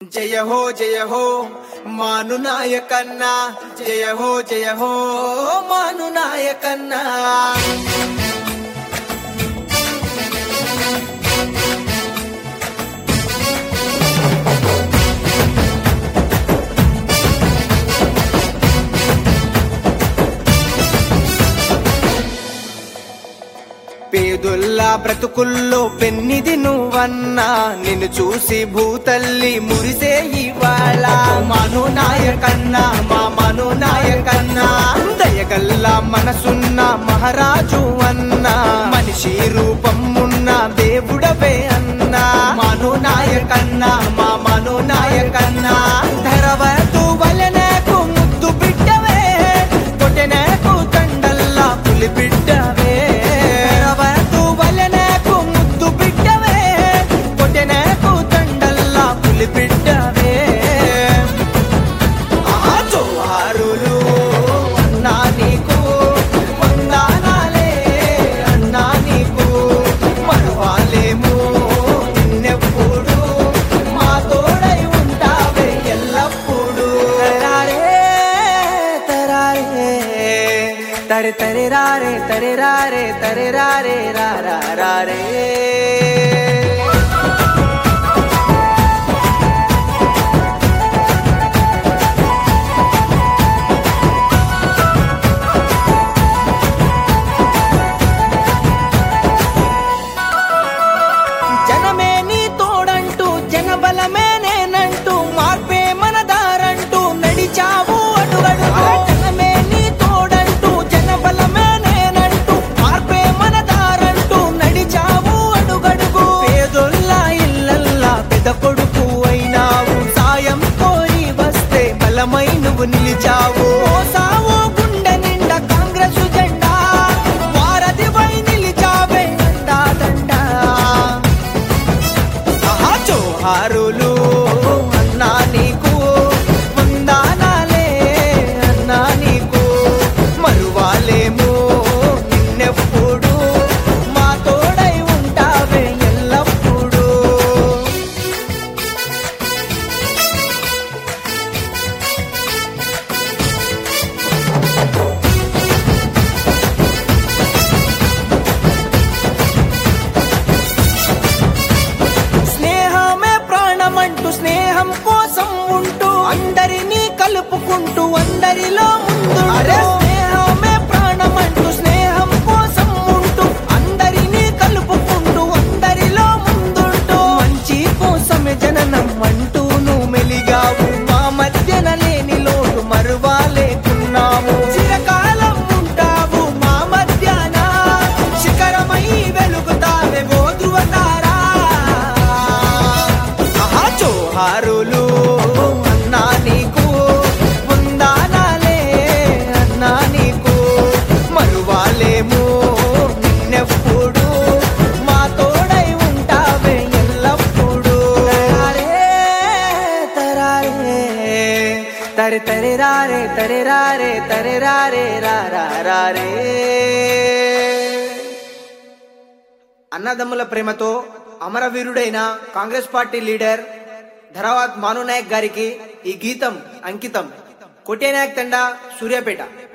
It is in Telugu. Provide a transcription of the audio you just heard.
జయ హో జయ హో మాను నాయకన్నా జయ హో జయ హో మాను నాయకన్నా పేదొల్లా బ్రతుకుల్లో పెన్నిది నువ్వన్నా నిన్ను చూసి భూతల్లి మురిసే ఇవాళ మను నాయకన్నా మా మను నాయకన్నా దయగల్లా మనసున్న మహారాజు అన్నా మనిషి రూపం ఉన్న దేవుడవే అన్నా మను నాయకన్నా మా మను నాయకన్నా ధరవతు వలనకు ముద్దు బిడ్డవే కొట్టెనకు తండల్లా పులి బిడ్డవే ధరవతు వలనకు ముద్దు బిడ్డవే కొట్టెనకు తండల్లా పులి బిడ్డవే ఆ జోహారులు అన్నా నీకు వందనాలే అన్నా నీకు మరవాలేము నిన్నెప్పుడు మా తోడై ఉంటావే ఎల్లప్పుడు తరారే తరారే తరే తరే రారే తరే రారే తరే రారే రా రా రా రే జనమే నీ తోడంటూ జనబలమే నేనంటూ మార్పే మన దారంటూ నడిచావు అడుగడు జనమే నీ తోడంటూ జనబలమే నేనంటూ మార్పే మన దారంటూ నడిచావు అడుగడుగు పేదొల్లా ఇల్లల్లా పెద్ద కొడుకు అయినావు సాయం కోరి వస్తే బలమై నువ్వు నిలిచావు మోసావు గుండె నిండా కాంగ్రెస్ జెండా వారధివై నిలిచావే దండా దండా ఆహా జోహారులు అన్నా నీకు వందనాలే అన్నా నీకు మరువాలేము నిన్నెప్పుడు మా తోడై ఉంటావే ఎల్లప్పుడు స్నేహమే ప్రాణమంటూ స్నేహం కోసం ఉంటూ అందరినీ కలుపుకుంటూ అందరిలో ముందు స్నేహమే ప్రాణమంటూ స్నేహం కోసం ఉంటూ అందరినీ కలుపుకుంటూ అందరిలో ముందుంటూ మంచి కోసమే జననం అంటూ నువ్వు మెలిగావు మా మధ్యన లేని లోటు మరువాలేకున్నాము చిరకాలం ఉంటావు మా మధ్యాన శిఖరమై వెలుగుతావే ఓ ధృవతారా ఆహా జోహారులు అన్నా నీకు వందనాలే అన్నా నీకు మరువాలేము నిన్నెప్పుడు మా తోడై ఉంటావే ఎల్లప్పుడు తరారే తరారే తరే తరే రారే తరే రారే తరే రారే రా రా రా రే అన్నదమ్ముల ప్రేమతో అమరవీరుడైన Congress party leader Dharavath Manu Naik గారికి ఈ గీతం అంకితం కొట్టే నాయక్ తండా సూర్యాపేట